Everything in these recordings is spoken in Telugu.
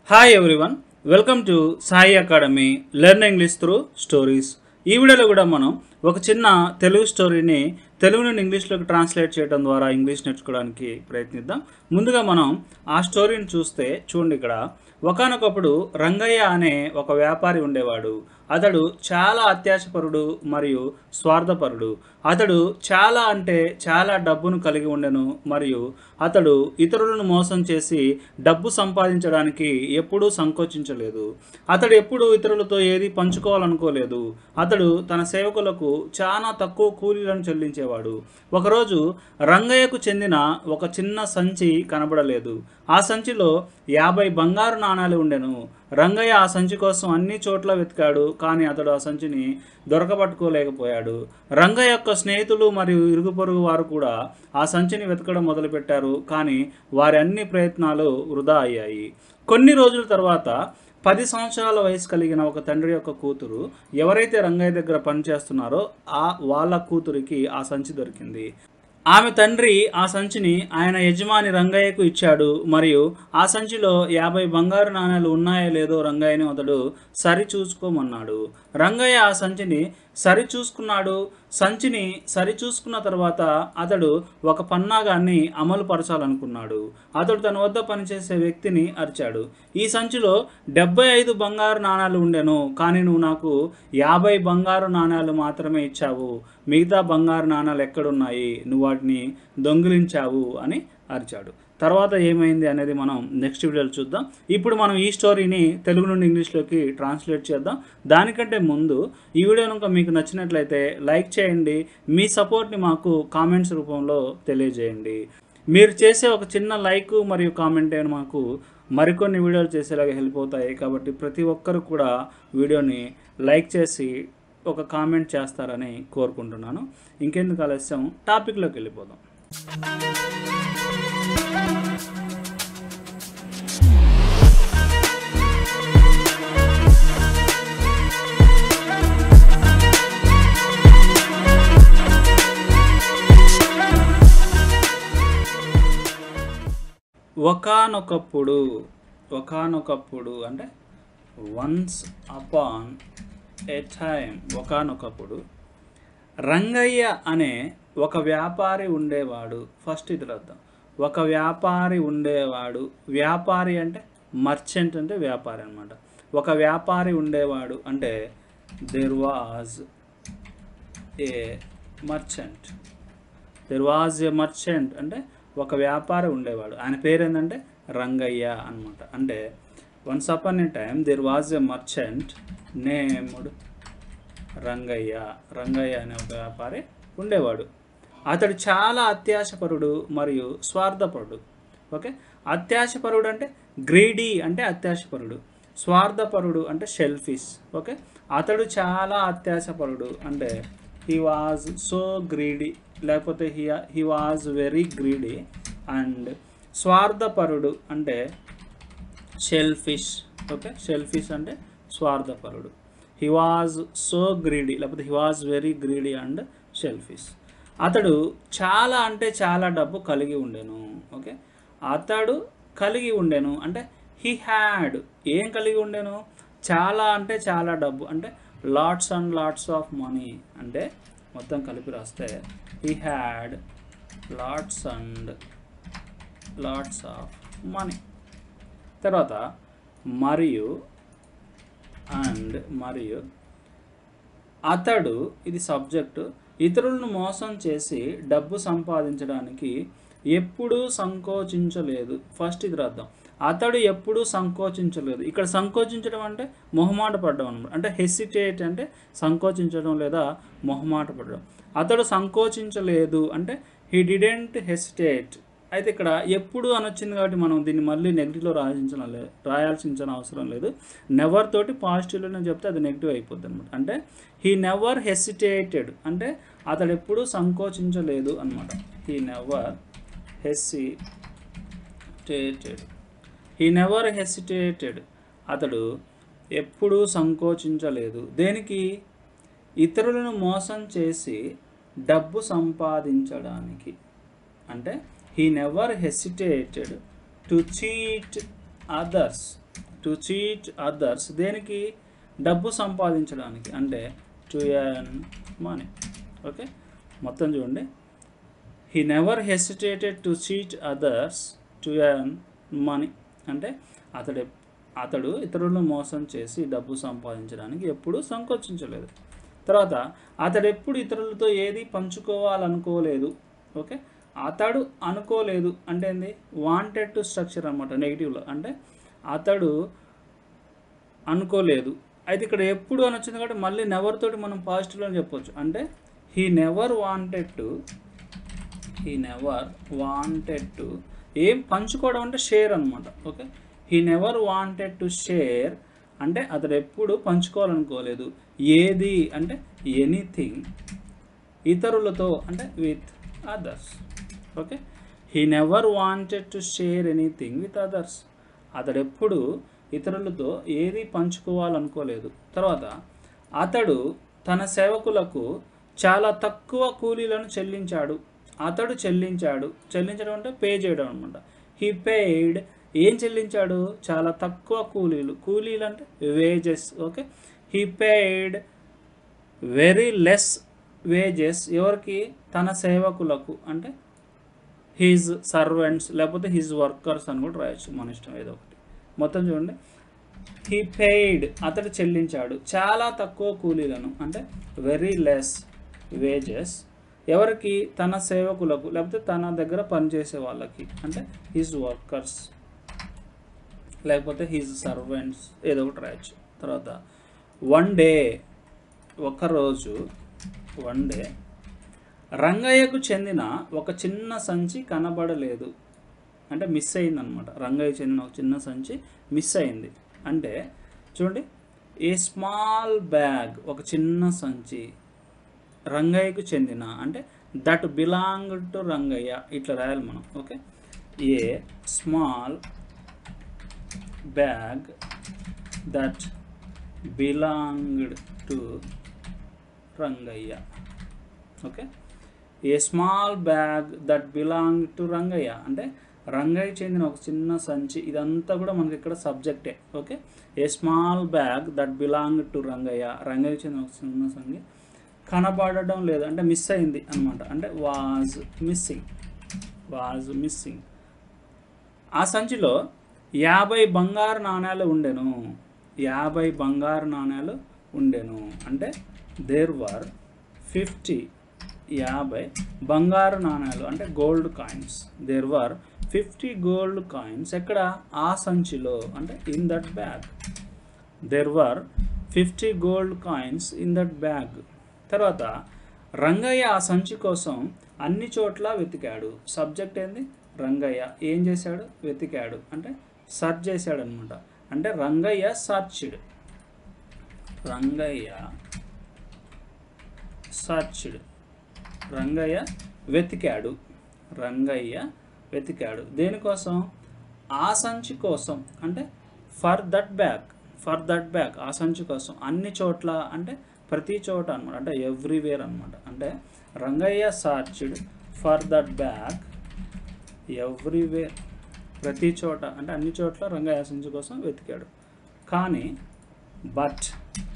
hi everyone welcome to Sai academy learn English through stories ఈ వీడియోలో కూడా మనం ఒక చిన్న తెలుగు స్టోరీని తెలుగు నుండి ఇంగ్లీష్లోకి ట్రాన్స్లేట్ చేయడం ద్వారా ఇంగ్లీష్ నేర్చుకోవడానికి ప్రయత్నిద్దాం ముందుగా మనం ఆ స్టోరీని చూస్తే చూడండి ఇక్కడ ఒకనొకప్పుడు రంగయ్య అనే ఒక వ్యాపారి ఉండేవాడు అతడు చాలా అత్యాశపరుడు మరియు స్వార్థపరుడు అతడు చాలా అంటే చాలా డబ్బును కలిగి ఉండెను మరియు అతడు ఇతరులను మోసం చేసి డబ్బు సంపాదించడానికి ఎప్పుడూ సంకోచించలేదు అతడు ఎప్పుడూ ఇతరులతో ఏది పంచుకోవాలనుకోలేదు అతడు తన సేవకులకు చాలా తక్కువ కూలీలను చెల్లించేవాడు ఒకరోజు రంగయ్యకు చెందిన ఒక చిన్న సంచి కనబడలేదు ఆ సంచిలో యాభై బంగారు నాణాలు ఉండెను రంగయ్య ఆ సంచి కోసం అన్ని చోట్ల వెతికాడు కానీ అతడు ఆ సంచిని దొరకబట్టుకోలేకపోయాడు రంగయ్య యొక్క స్నేహితులు మరియు ఇరుగు పొరుగు వారు కూడా ఆ సంచిని వెతకడం మొదలుపెట్టారు కానీ వారి అన్ని ప్రయత్నాలు వృధా అయ్యాయి కొన్ని రోజుల తర్వాత పది సంవత్సరాల వయసు కలిగిన ఒక తండ్రి యొక్క కూతురు ఎవరైతే రంగయ్య దగ్గర పనిచేస్తున్నారో ఆ వాళ్ళ కూతురికి ఆ సంచి దొరికింది ఆమె తండ్రి ఆ సంచిని ఆయన యజమాని రంగయ్యకు ఇచ్చాడు మరియు ఆ సంచిలో యాభై బంగారు నాణేలు ఉన్నాయో లేదో రంగయ్యని అతడు సరి చూసుకోమన్నాడు రంగయ్య ఆ సంచిని సరి చూసుకున్నాడు సంచిని సరి చూసుకున్న తర్వాత అతడు ఒక పన్నాగాన్ని అమలు పరచాలనుకున్నాడు అతడు తన వద్ద పనిచేసే వ్యక్తిని అరిచాడు ఈ సంచిలో డెబ్బై ఐదు బంగారు నాణాలు ఉండెను కానీ నువ్వు నాకు యాభై బంగారు నాణాలు మాత్రమే ఇచ్చావు మిగతా బంగారు నాణాలు ఎక్కడున్నాయి నువ్వు వాటిని దొంగిలించావు అని అరిచాడు తర్వాత ఏమైంది అనేది మనం నెక్స్ట్ వీడియోలో చూద్దాం ఇప్పుడు మనం ఈ స్టోరీని తెలుగు నుండి ఇంగ్లీష్లోకి ట్రాన్స్లేట్ చేద్దాం దానికంటే ముందు ఈ వీడియో కనుక మీకు నచ్చినట్లయితే లైక్ చేయండి మీ సపోర్ట్ని మాకు కామెంట్స్ రూపంలో తెలియజేయండి మీరు చేసే ఒక చిన్న లైక్ మరియు కామెంట్ మాకు మరికొన్ని వీడియోలు చేసేలాగా హెల్ప్ అవుతాయి కాబట్టి ప్రతి ఒక్కరు కూడా వీడియోని లైక్ చేసి ఒక కామెంట్ చేస్తారని కోరుకుంటున్నాను ఇంకెందుకు ఆలస్యం టాపిక్లోకి వెళ్ళిపోదాం ఒకనొకప్పుడు ఒకనొకప్పుడు అంటే వన్స్ అపాన్ ఏ టైం ఒకనొకప్పుడు రంగయ్య అనే ఒక వ్యాపారి ఉండేవాడు ఫస్ట్ ఇది రద్దాం ఒక వ్యాపారి ఉండేవాడు వ్యాపారి అంటే మర్చెంట్ అంటే వ్యాపారి అనమాట ఒక వ్యాపారి ఉండేవాడు అంటే there was a merchant there was a merchant అంటే ఒక వ్యాపారి ఉండేవాడు ఆయన పేరు ఏంటంటే రంగయ్య అనమాట అంటే once upon a time there was a merchant named Rangayya Rangayya అనే ఒక వ్యాపారి ఉండేవాడు అతడు చాలా అత్యాశపరుడు మరియు స్వార్థపరుడు ఓకే అత్యాశపరుడు అంటే గ్రీడీ అంటే అత్యాశపరుడు స్వార్థపరుడు అంటే షెల్ఫిష్ ఓకే అతడు చాలా అత్యాశపరుడు అంటే హీ వాజ్ సో గ్రీడీ లేకపోతే he he was very greedy and స్వార్థపరుడు అంటే షెల్ఫిష్ ఓకే షెల్ఫిష్ అంటే స్వార్థపరుడు హీ వాజ్ సో గ్రీడీ లేకపోతే he was very greedy and selfish అతడు చాలా అంటే చాలా డబ్బు కలిగి ఉండెను ఓకే అతడు కలిగి ఉండెను అంటే హీ హ్యాడ్ ఏం కలిగి ఉండెను చాలా అంటే చాలా డబ్బు అంటే lots and lots of money అంటే మొత్తం కలిపి రాస్తే he had lots and lots of money తర్వాత మరియు అండ్ మరియు అతడు ఇది సబ్జెక్టు ఇతరులను మోసం చేసి డబ్బు సంపాదించడానికి ఎప్పుడూ సంకోచించలేదు ఫస్ట్ ఇది రాద్దాం అతడు ఎప్పుడూ సంకోచించలేదు ఇక్కడ సంకోచించడం అంటే మొహమాట పడడం అనమాట అంటే హెసిటేట్ అంటే సంకోచించడం లేదా మొహమాట పడడం అతడు సంకోచించలేదు అంటే హీ డిడెంట్ హెసిటేట్ అయితే ఇక్కడ ఎప్పుడు అని వచ్చింది కాబట్టి మనం దీన్ని మళ్ళీ నెగిటివ్లో రాయించిన లే రాయాల్సిన అవసరం లేదు నెవర్ తోటి పాజిటివ్లోనే చెప్తే అది నెగిటివ్ అయిపోద్ది అనమాట అంటే హీ నెవర్ హెసిటేటెడ్ అంటే అతడు ఎప్పుడూ సంకోచించలేదు అనమాట he never hesitated he never hesitated అతడు ఎప్పుడూ సంకోచించలేదు దేనికి ఇతరులను మోసం చేసి డబ్బు సంపాదించడానికి అంటే he never hesitated to cheat others to cheat others దేనికి డబ్బు సంపాదించడానికి అంటే టు ఎర్న్ మనీ ఓకే మొత్తం చూడండి he never hesitated to cheat others to earn money అంటే అతడు ఎప్- అతడు ఇతరులను మోసం చేసి డబ్బు సంపాదించడానికి ఎప్పుడూ సంకోచించలేదు తర్వాత అతడు ఎప్పుడు ఇతరులతో ఏది పంచుకోవాలనుకోలేదు ఓకే అతడు అనుకోలేదు అంటే ఏంది వాంటెడ్ టు స్ట్రక్చర్ అనమాట నెగిటివ్లో అంటే అతడు అనుకోలేదు అయితే ఇక్కడ ఎప్పుడు అని వచ్చింది కాబట్టి మళ్ళీ నెవర్ తోటి మనం పాజిటివ్లో చెప్పొచ్చు అంటే he never wanted to he never wanted to ఏం పంచుకోవడం అంటే షేర్ అనమాట okay he never wanted to share అంటే అతడు ఎప్పుడు పంచుకోవాలనుకోలేదు ఏది అంటే ఎనీథింగ్ ఇతరులతో అంటే with others okay he never wanted to share anything with others అతడు ఎప్పుడు ఇతరులతో ఏది పంచుకోవాలనుకోలేదు తర్వాత అతడు తన సేవకులకు చాలా తక్కువ కూలీలను చెల్లించాడు అతడు చెల్లించాడు చెల్లించడం అంటే పే చేయడం అనమాట హీ పెయిడ్ ఏం చెల్లించాడు చాలా తక్కువ కూలీలు కూలీలు అంటే wages okay he paid very less wages ఎవరికి తన సేవకులకు అంటే హిజ్ సర్వెంట్స్ లేకపోతే హిజ్ వర్కర్స్ అని కూడా రాయొచ్చు మన ఇష్టం ఏదో ఒకటి మొత్తం చూడండి హీ పెయిడ్ అతడు చెల్లించాడు చాలా తక్కువ కూలీలను అంటే వెరీ లెస్ వేజెస్ ఎవరికి తన సేవకులకు లేకపోతే తన దగ్గర పనిచేసే వాళ్ళకి అంటే హిజ్ వర్కర్స్ లేకపోతే హిజ్ సర్వెంట్స్ ఏదో ఒకటి రాయొచ్చు తర్వాత వన్ డే ఒకరోజు వన్ డే రంగయ్యకు చెందిన ఒక చిన్న సంచి కనబడలేదు అంటే మిస్ అయింది అనమాట రంగయ్య చెందిన ఒక చిన్న సంచి మిస్ అయింది అంటే చూడండి ఏ స్మాల్ బ్యాగ్ ఒక చిన్న సంచి రంగయ్యకు చెందిన అంటే దట్ బిలాంగ్ టు రంగయ్య ఇట్లా రాయాలి మనం okay a small bag that belonged to Rangayya okay a small bag that belong to Rangayya అంటే రంగయ్య చెందిన ఒక చిన్న సంచి ఇదంతా కూడా మనకి ఇక్కడ సబ్జెక్టే okay a small bag that belong to Rangayya Rangayya చెందిన ఒక చిన్న సంచి కనబడడం లేదు అంటే మిస్ అయింది అనమాట అంటే వాజ్ మిస్సింగ్ వాజ్ మిస్సింగ్ ఆ సంచిలో యాభై బంగారు నాణ్యాలు ఉండెను యాభై బంగారు నాణ్యాలు ఉండెను అంటే దేర్ వర్ ఫిఫ్టీ యాభై బంగారు నాణ్యాలు అంటే gold coins there were fifty gold coins ఎక్కడ ఆ సంచిలో అంటే in that bag there were fifty gold coins in that bag తర్వాత రంగయ్య ఆ సంచి కోసం అన్ని చోట్ల వెతికాడు సబ్జెక్ట్ ఏంది రంగయ్య ఏం చేశాడు వెతికాడు అంటే సర్చ్ చేశాడు అనమాట అంటే రంగయ్య సర్చ్డ్ రంగయ్య సర్చ్డ్ రంగయ్య వెతికాడు రంగయ్య వెతికాడు దేనికోసం ఆ సంచి కోసం అంటే for that bag for that bag ఆ సంచి కోసం అన్ని చోట్ల అంటే ప్రతి చోట అనమాట అంటే ఎవ్రీవేర్ అనమాట అంటే Rangayya searched for that bag everywhere ప్రతి చోట అంటే అన్ని చోట్ల రంగయ్య సంచి కోసం వెతికాడు కానీ బట్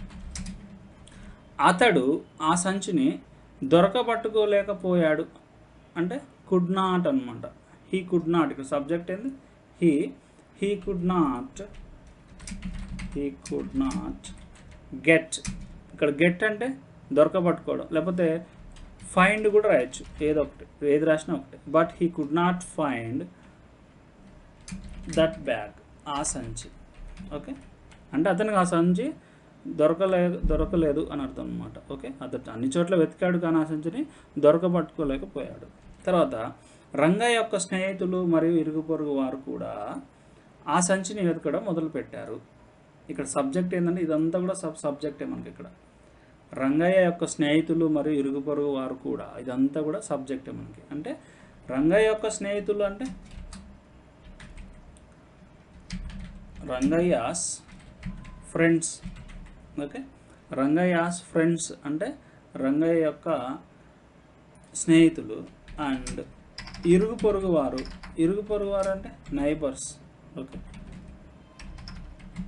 అతడు ఆ సంచిని దొరకబట్టుకోలేకపోయాడు అంటే కుడ్ నాట్ అనమాట హీ కుడ్ నాట్ ఇక్కడ సబ్జెక్ట్ ఏంది he he could not he could not get ఇక్కడ గెట్ అంటే దొరకబట్టుకోవడం లేకపోతే ఫైండ్ కూడా రాయొచ్చు ఏదో ఒకటి ఏది రాసినా ఒకటి but he could not find that bag ఆ సంచి ఓకే అంటే అతనికి ఆ సంచి దొరకలేదు దొరకలేదు అని అర్థం అనమాట ఓకే అతను అన్ని చోట్ల వెతికాడు కానీ ఆ సంచిని దొరకబట్టుకోలేకపోయాడు తర్వాత రంగయ్య యొక్క స్నేహితులు మరియు ఇరుగు పొరుగు వారు కూడా ఆ సంచిని వెతకడం మొదలుపెట్టారు ఇక్కడ సబ్జెక్ట్ ఏంటంటే ఇదంతా కూడా సబ్ సబ్జెక్టే మనకి ఇక్కడ రంగయ్య యొక్క స్నేహితులు మరియు ఇరుగు పొరుగు వారు కూడా ఇదంతా కూడా సబ్జెక్టే మనకి అంటే రంగయ్య యొక్క స్నేహితులు అంటే Rangayya's friends okay Rangayya's friends అంటే రంగయ్య యొక్క స్నేహితులు అండ్ ఇరుగు పొరుగు వారు ఇరుగు పొరుగు వారు అంటే నైబర్స్ ఓకే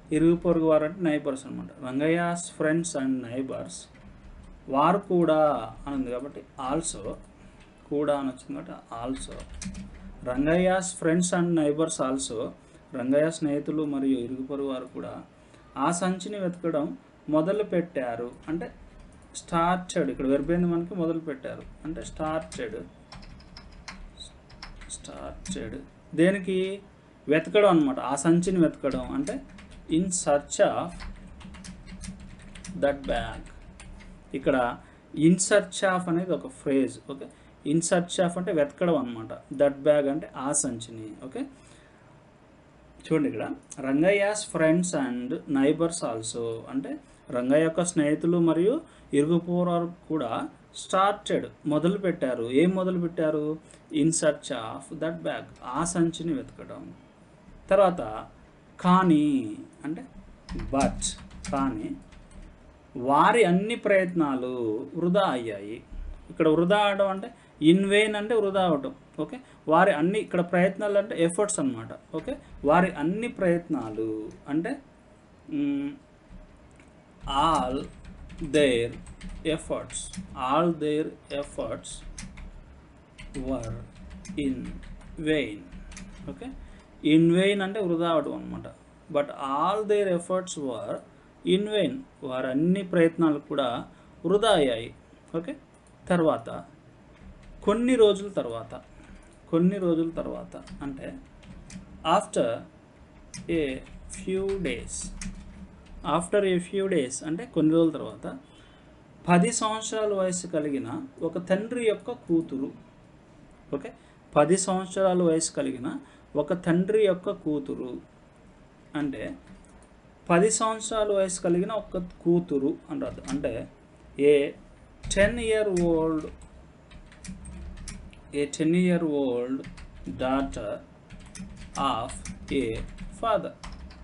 ఇరుగు పొరుగు వారు అంటే నైబర్స్ అనమాట రంగయ్యాస్ ఫ్రెండ్స్ అండ్ నైబర్స్ వారు కూడా అని ఉంది కాబట్టి ఆల్సో కూడా అని వచ్చింది కాబట్టి also Rangayya's friends and neighbours also Rangayya స్నేహితులు మరియు ఇరుగు పొరుగు వారు కూడా ఆ సంచిని వెతకడం మొదలు పెట్టారు అంటే స్టార్టెడ్ ఇక్కడ వెర్బేంది మనకి మొదలు పెట్టారు అంటే స్టార్టెడ్ స్టార్టెడ్ దేనికి వెతకడం అనమాట ఆ సంచిని వెతకడం అంటే in search of that bag ఇక్కడ ఇన్ సర్చ్ ఆఫ్ అనేది ఒక phrase okay in search of అంటే వెతకడం అనమాట దట్ బ్యాగ్ అంటే ఆ సంచిని ఓకే చూడండి ఇక్కడ Rangayya's friends and neighbours also అంటే రంగయ్య యొక్క స్నేహితులు మరియు ఇరుగుపూరారు కూడా స్టార్టెడ్ మొదలు పెట్టారు ఏం మొదలు పెట్టారు in search of that bag ఆ సంచిని వెతకడం తర్వాత కానీ అంటే బట్ కానీ వారి అన్ని ప్రయత్నాలు వృధా అయ్యాయి ఇక్కడ వృధా అవడం అంటే ఇన్ వెయిన్ అంటే వృధా అవటం ఓకే వారి అన్ని ఇక్కడ ప్రయత్నాలు అంటే ఎఫర్ట్స్ అన్నమాట ఓకే వారి అన్ని ప్రయత్నాలు అంటే all their efforts all their efforts were in vain okay in vain అంటే వృధా అవడం అనమాట but all their efforts were in vain వారి అన్ని ప్రయత్నాలు కూడా వృధా అయ్యాయి ఓకే తర్వాత కొన్ని రోజుల తర్వాత కొన్ని రోజుల తర్వాత అంటే after a few days after a few days అంటే కొన్ని రోజుల తర్వాత పది సంవత్సరాల వయసు కలిగిన ఒక తండ్రి యొక్క కూతురు ఓకే పది సంవత్సరాల వయసు కలిగిన ఒక తండ్రి యొక్క కూతురు అంటే పది సంవత్సరాల వయసు కలిగిన ఒక కూతురు అని రాదు అంటే a ten year old a ten year old daughter of a father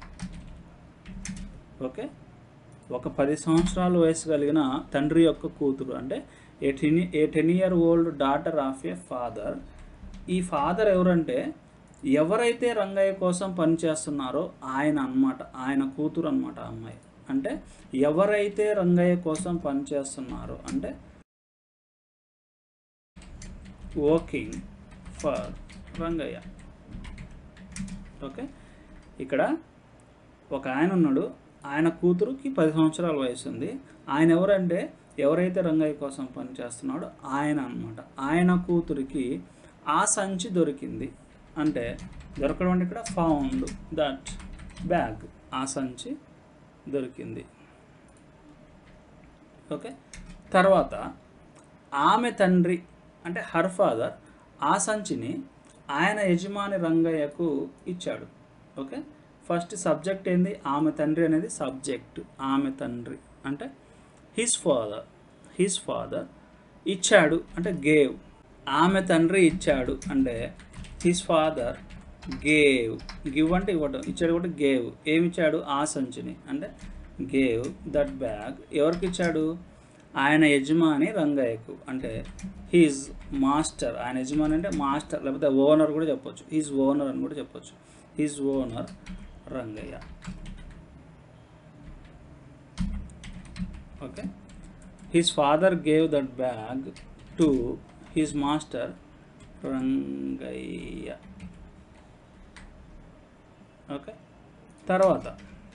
okay ఒక పది సంవత్సరాల వయసు కలిగిన తండ్రి యొక్క కూతురు అంటే a ten a ten year old daughter of a father ఈ ఫాదర్ ఎవరంటే ఎవరైతే రంగయ్య కోసం పనిచేస్తున్నారో ఆయన అన్నమాట ఆయన కూతురు అన్నమాట ఆ అమ్మాయి అంటే ఎవరైతే రంగయ్య కోసం పనిచేస్తున్నారో అంటే వర్కింగ్ ఫర్ రంగయ్య ఓకే ఇక్కడ ఒక ఆయన ఉన్నాడు ఆయన కూతురుకి పది సంవత్సరాల వయసు ఉంది ఆయన ఎవరంటే ఎవరైతే రంగయ్య కోసం పనిచేస్తున్నాడో ఆయన అన్నమాట ఆయన కూతురికి ఆ సంచి దొరికింది అంటే దొరకడం అంటే ఇక్కడ ఫౌండ్ దట్ బ్యాగ్ ఆ సంచి దొరికింది ఓకే తర్వాత ఆమె తండ్రి అంటే హర్ ఫాదర్ ఆ సంచిని ఆయన యజమాని రంగయ్యకు ఇచ్చాడు ఓకే ఫస్ట్ సబ్జెక్ట్ ఏంది ఆమె తండ్రి అనేది సబ్జెక్ట్ ఆమె తండ్రి అంటే హిస్ ఫాదర్ హిస్ ఫాదర్ ఇచ్చాడు అంటే గేవ్ ఆమె తండ్రి ఇచ్చాడు అంటే హిస్ ఫాదర్ గేవ్ గివ్ అంటే ఇవ్వడం ఇచ్చాడు కూడా గేవ్ ఏమి ఇచ్చాడు ఆ సంచిని అంటే గేవ్ దట్ బ్యాగ్ ఎవరికి ఇచ్చాడు ఆయన యజమాని రంగయ్యకు అంటే హీజ్ మాస్టర్ ఆయన యజమాని అంటే మాస్టర్ లేకపోతే ఓనర్ కూడా చెప్పొచ్చు హీజ్ ఓనర్ అని కూడా చెప్పొచ్చు his owner Rangayya okay his father gave that bag to his master Rangayya okay తర్వాత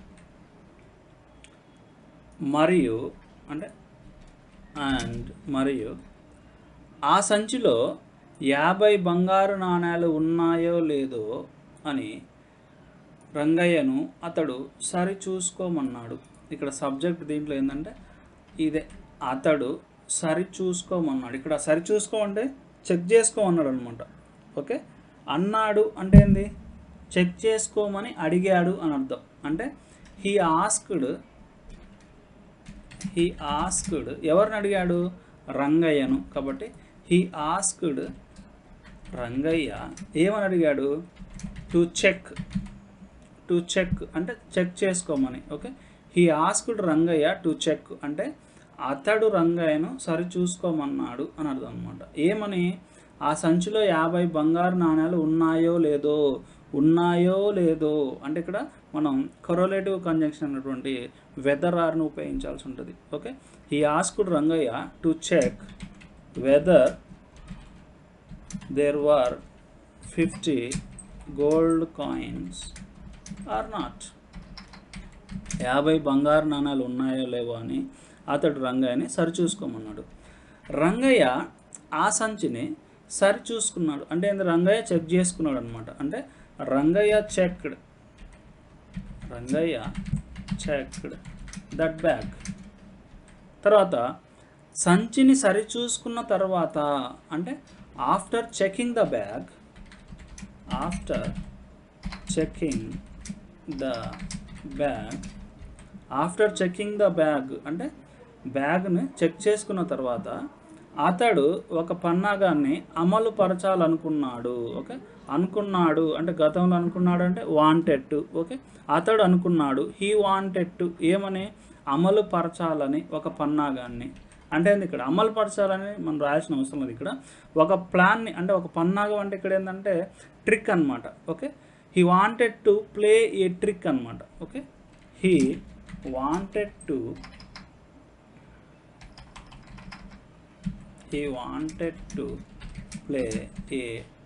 మరియు అంటే అండ్ మరియు ఆ సంచిలో యాభై బంగారు నాణేలు ఉన్నాయో లేదో అని రంగయ్యను అతడు సరి చూసుకోమన్నాడు ఇక్కడ సబ్జెక్ట్ దీంట్లో ఏంటంటే ఇదే అతడు సరి చూసుకోమన్నాడు ఇక్కడ సరి చూసుకోమంటే చెక్ చేసుకోమన్నాడు అనమాట ఓకే అన్నాడు అంటే ఏంది చెక్ చేసుకోమని అడిగాడు అని అర్థం అంటే హీ ఆస్క్డ్ హీ ఆస్క్డ్ ఎవరిని అడిగాడు రంగయ్యను కాబట్టి హీ ఆస్క్డ్ రంగయ్య ఏమని అడిగాడు టు చెక్ టు చెక్ అంటే చెక్ చేసుకోమని okay he asked Rangayya to check అంటే అతడు రంగయ్యను సరి చూసుకోమన్నాడు అని అర్థం అనమాట ఏమని ఆ సంచిలో యాభై బంగారు నాణ్యాలు ఉన్నాయో లేదో ఉన్నాయో లేదో అంటే ఇక్కడ మనం కొరలేటివ్ కంజంక్షన్ అన్నటువంటి వెదర్ ఆర్ని ఉపయోగించాల్సి ఉంటుంది ఓకే ఈ asked Rangayya to check whether there were fifty gold coins or not యాభై బంగారు నాణాలు ఉన్నాయో లేవో అని అతడు రంగయ్యని సరిచూసుకోమన్నాడు రంగయ్య ఆ సంచిని సరిచూసుకున్నాడు అంటే ఏంది రంగయ్య చెక్ చేసుకున్నాడు అనమాట అంటే Rangayya checked Rangayya checked that bag తర్వాత సంచిని సరిచూసుకున్న తర్వాత అంటే after checking the bag after checking the bag after checking the bag అంటే బ్యాగ్ని చెక్ చేసుకున్న తర్వాత అతడు ఒక పన్నాగాన్ని అమలు పరచాలనుకున్నాడు ఓకే అనుకున్నాడు అంటే గతంలో అనుకున్నాడు అంటే వాంటెడ్ టు ఓకే అతడు అనుకున్నాడు హీ వాంటెడ్ టు ఏమని అమలు పరచాలని ఒక పన్నాగాన్ని అంటే ఏంది ఇక్కడ అమలు పరచాలని మనం రాయాల్సిన అవసరం లేదు ఇక్కడ ఒక ప్లాన్ని అంటే ఒక పన్నాగం అంటే ఇక్కడ ఏంటంటే ట్రిక్ అన్నమాట okay he wanted to play a trick అన్నమాట okay he wanted to he wanted to play a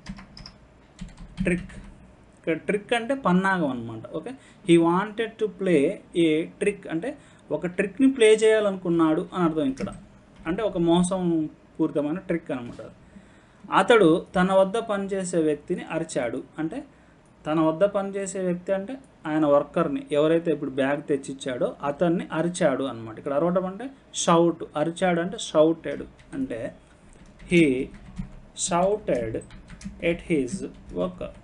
trick ఇక్కడ ట్రిక్ అంటే పన్నాగం అనమాట okay he wanted to play a trick అంటే ఒక ట్రిక్ని ప్లే చేయాలనుకున్నాడు అని అర్థం ఇక్కడ అంటే ఒక మోసం పూరితమైన ట్రిక్ అనమాట అతడు తన వద్ద పనిచేసే వ్యక్తిని అరిచాడు అంటే తన వద్ద పనిచేసే వ్యక్తి అంటే ఆయన వర్కర్ని ఎవరైతే ఇప్పుడు బ్యాగ్ తెచ్చిచ్చాడో అతన్ని అరిచాడు అనమాట ఇక్కడ అరవడం అంటే షౌట్ అరిచాడు అంటే షౌటెడ్ అంటే he shouted at his worker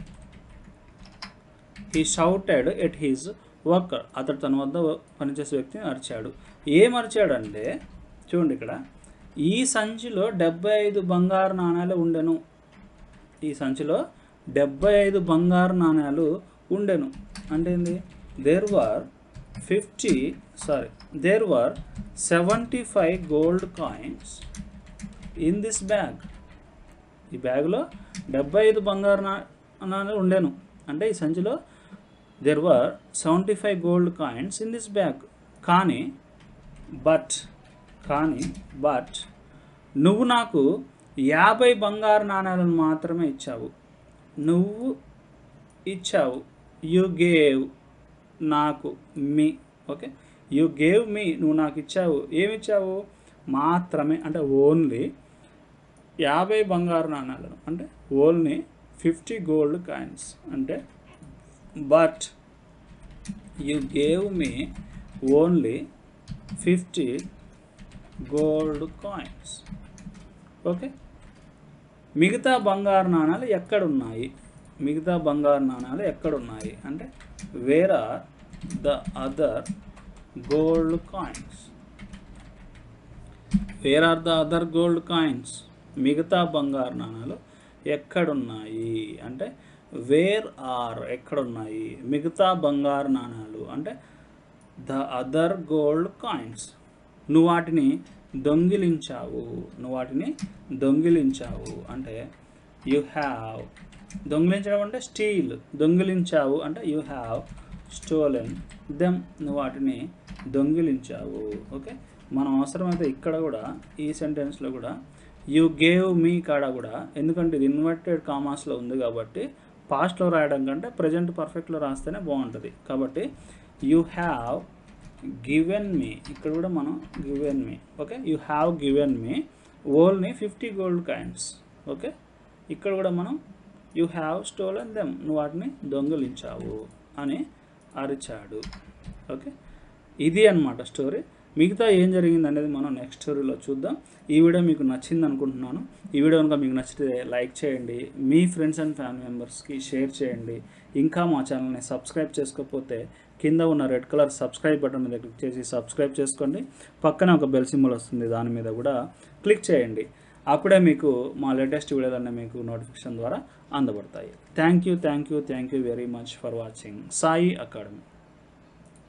he shouted at his worker అతడు తన వద్ద పనిచేసే వ్యక్తిని అరిచాడు ఏం అరిచాడంటే చూడండి ఇక్కడ ఈ సంచిలో డెబ్బై ఐదు బంగారు నాణాలు ఉండెను ఈ సంచిలో డెబ్బై ఐదు బంగారు నాణాలు ఉండెను అంటే ఏంది there were fifty sorry there were seventy five gold coins in this bag ఈ బ్యాగ్లో డెబ్బై ఐదు బంగారు నా- నాణాలు ఉండేను అంటే ఈ సంచిలో there were seventy five gold coins in this bag కానీ బట్ కానీ బట్ నువ్వు నాకు యాభై బంగారు నాణాలను మాత్రమే ఇచ్చావు నువ్వు ఇచ్చావు యు గేవ్ నాకు me okay you gave me నువ్వు నాకు ఇచ్చావు ఏమి ఇచ్చావు మాత్రమే అంటే ఓన్లీ యాభై బంగారు నాణాలను అంటే ఓన్లీ ఫిఫ్టీ గోల్డ్ కాయిన్స్ అంటే but you gave me only fifty gold coins okay మిగతా బంగారు నాణాలు ఎక్కడున్నాయి మిగతా బంగారు నాణాలు ఎక్కడున్నాయి అంటే where are the other gold coins where are the other gold coins మిగతా బంగారు నాణాలు ఎక్కడున్నాయి అంటే వేర్ ఆర్ ఎక్కడున్నాయి మిగతా బంగారు నాణాలు అంటే ద అదర్ గోల్డ్ కాయిన్స్ నువ్వు వాటిని దొంగిలించావు నువ్వు వాటిని దొంగిలించావు అంటే యు హ్యావ్ దొంగిలించడం అంటే స్టీల్ దొంగిలించావు అంటే యు హ్యావ్ స్టోలెన్ దెమ్ నువ్వు వాటిని దొంగిలించావు ఓకే మనం అవసరమైతే ఇక్కడ కూడా ఈ సెంటెన్స్లో కూడా యు గేవ్ మీ కాడ కూడా ఎందుకంటే ఇది ఇన్వర్టెడ్ కామాస్లో ఉంది కాబట్టి పాస్ట్లో రాయడం కంటే ప్రజెంట్ పర్ఫెక్ట్లో రాస్తేనే బాగుంటుంది కాబట్టి యు హ్యావ్ గివెన్ మీ ఇక్కడ కూడా మనం given me okay you have given me only fifty gold coins okay ఇక్కడ కూడా మనం యు హ్యావ్ స్టోలన్ దెమ్ నువ్వు వాటిని దొంగిలించావు అని అరిచాడు ఓకే ఇది అన్నమాట స్టోరీ మిగతా ఏం జరిగింది అనేది మనం నెక్స్ట్ స్టోరీలో చూద్దాం ఈ వీడియో మీకు నచ్చింది అనుకుంటున్నాను ఈ వీడియో కనుక మీకు నచ్చితే లైక్ చేయండి మీ ఫ్రెండ్స్ అండ్ ఫ్యామిలీ మెంబర్స్కి షేర్ చేయండి ఇంకా మా ఛానల్ని సబ్స్క్రైబ్ చేసుకోకపోతే కింద ఉన్న రెడ్ కలర్ సబ్స్క్రైబ్ బటన్ మీద క్లిక్ చేసి సబ్స్క్రైబ్ చేసుకోండి పక్కన ఒక బెల్ సింబల్ వస్తుంది దాని మీద కూడా క్లిక్ చేయండి అప్పుడే మీకు మా లేటెస్ట్ వీడియోలన్నీ మీకు నోటిఫికేషన్ ద్వారా అందబడతాయి thank you thank you thank you very much for watching Sai academy